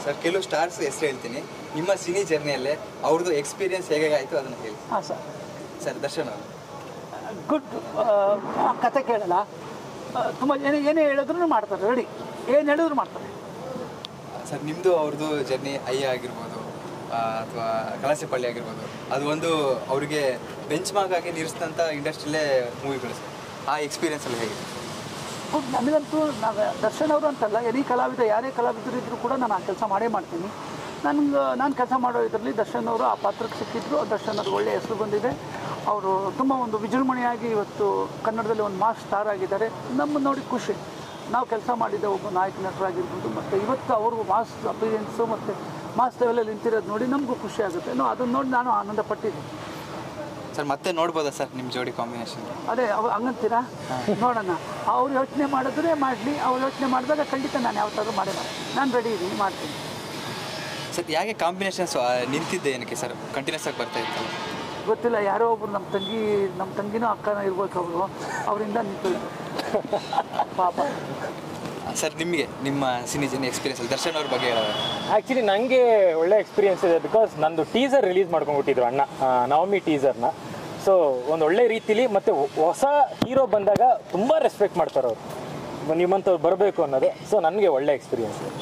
sir ಕೆಲವು stars ಹೆಸರು ಹೇಳ್ತೀನಿ ನಿಮ್ಮ ಸಿನಿ ಜರ್ನಿಯಲ್ಲೇ ಅವ್ರದ್ದು ಎಕ್ಸ್ಪೀರಿಯನ್ಸ್ ಹೇಗೆ ಆಯಿತು ಅದನ್ನು ಹೇಳಿ ಹಾಂ ಸರ್ ಸರ್ ದರ್ಶನ್ ಅವರು ಗುಡ್ ಕತೆ ಕೇಳಲ್ಲ ತುಂಬ ಏನೇ ಏನೇ ಹೇಳಿದ್ರು ಮಾಡ್ತಾರೆ ರೆಡಿ ಏನು ಹೇಳಿದ್ರು ಮಾಡ್ತಾರೆ ಸರ್ ನಿಮ್ಮದು ಅವ್ರದ್ದು ಜರ್ನಿ ಅಯ್ಯ ಆಗಿರ್ಬೋದು ಅಥವಾ ಕಳಸೆಪಳ್ಳಿ ಆಗಿರ್ಬೋದು ಅದು ಒಂದು ಅವರಿಗೆ ಬೆಂಚ್ ಮಾರ್ಕ್ ಆಗಿ ನಿಲ್ಲಿಸಿದಂಥ ಇಂಡಸ್ಟ್ರಿಲೇ ಮೂವಿಗಳು ಸರ್ ಆ ಎಕ್ಸ್ಪೀರಿಯನ್ಸ್ ಎಲ್ಲ ಹೇಗಿದೆ ಗುಡ್ ನನಗಂತೂ ನಾವು ದರ್ಶನ್ ಅವರು ಅಂತಲ್ಲ ಎನಿ ಕಲಾವಿದ ಯಾರೇ ಕಲಾವಿದರು ಇದ್ದರೂ ಕೂಡ ನಾನು ಆ ಕೆಲಸ ಮಾಡೇ ಮಾಡ್ತೀನಿ ನನಗೆ ನಾನು ಕೆಲಸ ಮಾಡೋ ಇದರಲ್ಲಿ ದರ್ಶನ್ ಅವರು ಆ ಪಾತ್ರಕ್ಕೆ ಸಿಕ್ಕಿದ್ರು ದರ್ಶನ್ ಅವ್ರಿಗೆ ಒಳ್ಳೆಯ ಹೆಸರು ಬಂದಿದೆ ಅವರು ತುಂಬ ಒಂದು ವಿಜೃಂಭಣೆಯಾಗಿ ಇವತ್ತು ಕನ್ನಡದಲ್ಲಿ ಒಂದು ಮಾಸ್ ಸ್ಟಾರ್ ಆಗಿದ್ದಾರೆ ನಮ್ಮ ನೋಡಿ ಖುಷಿ ನಾವು ಕೆಲಸ ಮಾಡಿದ ಒಬ್ಬ ನಾಯಕ ನಟರಾಗಿರ್ಬೋದು ಮತ್ತು ಇವತ್ತು ಅವರು ಮಾಸ್ ಅಪಿರಿಯನ್ಸು ಮತ್ತು ಮಾಸ್ ಲೆವೆಲಲ್ಲಿ ನಿಂತಿರೋದು ನೋಡಿ ನಮಗೂ ಖುಷಿ ಆಗುತ್ತೆ ನೋ ಅದನ್ನು ನೋಡಿ ನಾನು ಆನಂದ ಪಟ್ಟಿದ್ದೆ ಸರ್ ಮತ್ತೆ ನೋಡ್ಬೋದಾ ಸರ್ ನಿಮ್ಮ ಜೋಡಿ ಕಾಂಬಿನೇಷನ್ ಅದೇ ಅವ್ ಹಂಗಂತೀರಾ ನೋಡೋಣ ಅವ್ರು ಯೋಚನೆ ಮಾಡಿದ್ರೆ ಮಾಡಲಿ ಅವ್ರು ಯೋಚನೆ ಮಾಡಿದಾಗ ಖಂಡಿತ ನಾನು ಯಾವತ್ತಾದ್ರೂ ಮಾಡೇ ಮಾಡ್ತೀನಿ ನಾನು ರೆಡಿ ಇದ್ದೀನಿ ಮಾಡ್ತೀನಿ ಸರ್ ಯಾಕೆ ಕಾಂಬಿನೇಷನ್ಸ್ ನಿಂತಿದ್ದೆ ಏನಕ್ಕೆ ಸರ್ ಕಂಟಿನ್ಯೂಸ್ ಆಗಿ ಬರ್ತಾ ಇತ್ತು ಗೊತ್ತಿಲ್ಲ ಯಾರೋ ಒಬ್ರು ನಮ್ಮ ತಂಗಿ ನಮ್ಮ ತಂಗಿನೂ ಅಕ್ಕನೂ ಇರ್ಬೇಕು ಅವರು ಅವರಿಂದ ನಿಂತು ಪಾಪ ಸರ್ ನಿಮಗೆ ನಿಮ್ಮ ಸಿನಿ ಜರ್ನಿ ಎಕ್ಸ್ಪೀರಿಯನ್ಸ್ ದರ್ಶನ್ ಅವ್ರ ಬಗ್ಗೆ ಹೇಳೋದು ಆ್ಯಕ್ಚುಲಿ ನನಗೆ ಒಳ್ಳೆ ಎಕ್ಸ್ಪೀರಿಯನ್ಸ್ ಇದೆ ಬಿಕಾಸ್ ನಂದು ಟೀಸರ್ ರಿಲೀಸ್ ಮಾಡ್ಕೊಂಡ್ಬಿಟ್ಟಿದ್ರು ಅಣ್ಣ ಆ, ನವಮಿ ಟೀಸರ್ನ ಸೊ ಒಂದು ಒಳ್ಳೆ ರೀತಿಲಿ ಮತ್ತು ಹೊಸ ಹೀರೋ ಬಂದಾಗ ತುಂಬ ರೆಸ್ಪೆಕ್ಟ್ ಮಾಡ್ತಾರೆ ಅವರು ನಿಮ್ಮಂಥವ್ರು ಬರಬೇಕು ಅನ್ನೋದು ಸೊ ನನಗೆ ಒಳ್ಳೆ ಎಕ್ಸ್ಪೀರಿಯನ್ಸ್ ಇದೆ